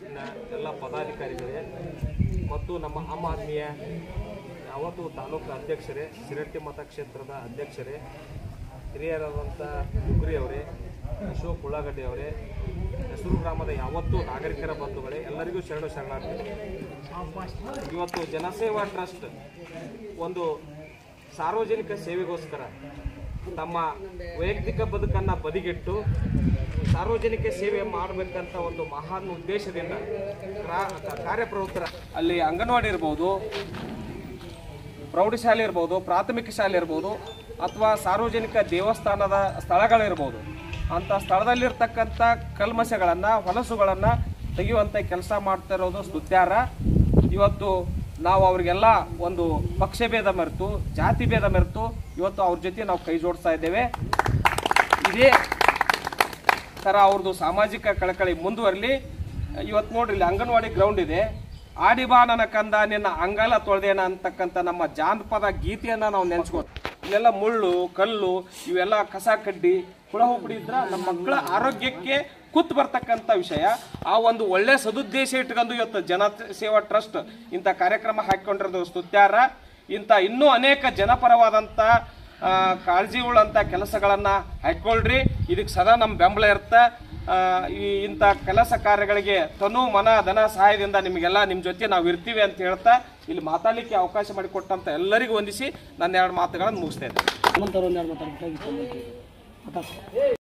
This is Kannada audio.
ಇನ್ನ ಎಲ್ಲ ಪದಾಧಿಕಾರಿಗಳೇ ಮತ್ತು ನಮ್ಮ ಆಮ್ ಆದ್ಮಿಯ ಯಾವತ್ತು ತಾಲೂಕು ಅಧ್ಯಕ್ಷರೇ ಸಿರಟ್ಟಿ ಮತಕ್ಷೇತ್ರದ ಅಧ್ಯಕ್ಷರೇ ಹಿರಿಯರಾದಂಥ ಗುಗ್ರಿ ಅವರೇ ಅಶೋಕ್ ಉಳ್ಳಾಗಡ್ಡಿ ಅವರೇ ಹೆಸರು ಗ್ರಾಮದ ಯಾವತ್ತೂ ನಾಗರಿಕರ ಬಂಧುಗಳೇ ಎಲ್ಲರಿಗೂ ಶರಣ ಶರಣಾರ್ಥಿ ಇವತ್ತು ಜನಸೇವಾ ಟ್ರಸ್ಟ್ ಒಂದು ಸಾರ್ವಜನಿಕ ಸೇವೆಗೋಸ್ಕರ ತಮ್ಮ ವೈಯಕ್ತಿಕ ಬದುಕನ್ನು ಬದಿಗಿಟ್ಟು ಸಾರ್ವಜನಿಕ ಸೇವೆ ಮಾಡಬೇಕಂತ ಒಂದು ಮಹಾನ್ ಉದ್ದೇಶದಿಂದ ಕ್ರಾ- ಕಾರ್ಯಪ್ರವೃತ್ತರ ಅಲ್ಲಿ ಅಂಗನವಾಡಿ ಇರ್ಬೋದು ಪ್ರೌಢಶಾಲೆ ಇರ್ಬೋದು ಪ್ರಾಥಮಿಕ ಶಾಲೆ ಇರ್ಬೋದು ಅಥವಾ ಸಾರ್ವಜನಿಕ ದೇವಸ್ಥಾನದ ಸ್ಥಳಗಳಿರ್ಬೋದು ಅಂಥ ಸ್ಥಳದಲ್ಲಿರ್ತಕ್ಕಂಥ ಕಲ್ಮಶಗಳನ್ನು ಹೊಲಸುಗಳನ್ನು ತೆಗೆಯುವಂಥ ಕೆಲಸ ಮಾಡ್ತಾ ಇರೋದು ಸ್ತುತ್ಯಾರ ಇವತ್ತು ನಾವು ಅವರಿಗೆಲ್ಲ ಒಂದು ಪಕ್ಷಭೇದ ಮೆರೆತು ಜಾತಿ ಭೇದ ಮೆರೆತು ಇವತ್ತು ಅವ್ರ ಜೊತೆ ನಾವು ಕೈ ಜೋಡಿಸ್ತಾ ಇದ್ದೇವೆ ಇದೇ ಥರ ಅವ್ರದ್ದು ಸಾಮಾಜಿಕ ಕಳಕಳಿ ಮುಂದುವರಲಿ ಇವತ್ತು ನೋಡ್ರಿ ಇಲ್ಲಿ ಅಂಗನವಾಡಿ ಗ್ರೌಂಡ್ ಇದೆ ಆಡಿಬಾ ನನ್ನ ಕಂದ ನಿನ್ನ ಅಂಗಾಲ ತೊಳೆದೇನ ಅಂತಕ್ಕಂಥ ನಮ್ಮ ಜಾನಪದ ಗೀತೆಯನ್ನು ನಾವು ನೆನ್ಸ್ಕೊ ಇಲ್ಲೆಲ್ಲ ಮುಳ್ಳು ಕಲ್ಲು ಇವೆಲ್ಲ ಕಸ ಕಡ್ಡಿ ಹುಳ ಹುಪ್ಪಡಿ ಇದ್ರ ನಮ್ಮ ಮಕ್ಕಳ ಆರೋಗ್ಯಕ್ಕೆ ಕುತ್ತು ಬರ್ತಕ್ಕಂಥ ವಿಷಯ ಆ ಒಂದು ಒಳ್ಳೆ ಸದುದ್ದೇಶ ಇಟ್ಕೊಂಡು ಇವತ್ತು ಜನ ಸೇವಾ ಟ್ರಸ್ಟ್ ಇಂಥ ಕಾರ್ಯಕ್ರಮ ಹಾಕಿಕೊಂಡಿರೋದು ಸ್ತುತ್ಯಾರ ಇಂಥ ಇನ್ನೂ ಅನೇಕ ಜನಪರವಾದಂಥ ಆ, ಕಾಳಜಿ ಉಳ್ಳಂಥ ಕೆಲಸಗಳನ್ನು ಹಾಕ್ಕೊಳ್ರಿ ಇದಕ್ಕೆ ಸದಾ ನಮ್ಮ ಬೆಂಬಲ ಇರುತ್ತೆ ಆ, ಈ ಇಂಥ ಕೆಲಸ ಕಾರ್ಯಗಳಿಗೆ ತನು ಮನ ಧನ ಸಹಾಯದಿಂದ ನಿಮಗೆಲ್ಲ ನಿಮ್ಮ ಜೊತೆ ನಾವು ಇರ್ತೀವಿ ಅಂತ ಹೇಳ್ತಾ ಇಲ್ಲಿ ಮಾತಾಡಲಿಕ್ಕೆ ಅವಕಾಶ ಮಾಡಿಕೊಟ್ಟಂತ ಎಲ್ಲರಿಗೂ ವಂದಿಸಿ ನನ್ನ ಎರಡು ಮಾತುಗಳನ್ನು ಮುಗಿಸ್ತಾ ಇದ್ದೇನೆ ಹನುಮಂತರು ಒಂದೆರಡು ಮಾತಾಡ್ಬೇಕಾಗಿತ್ತು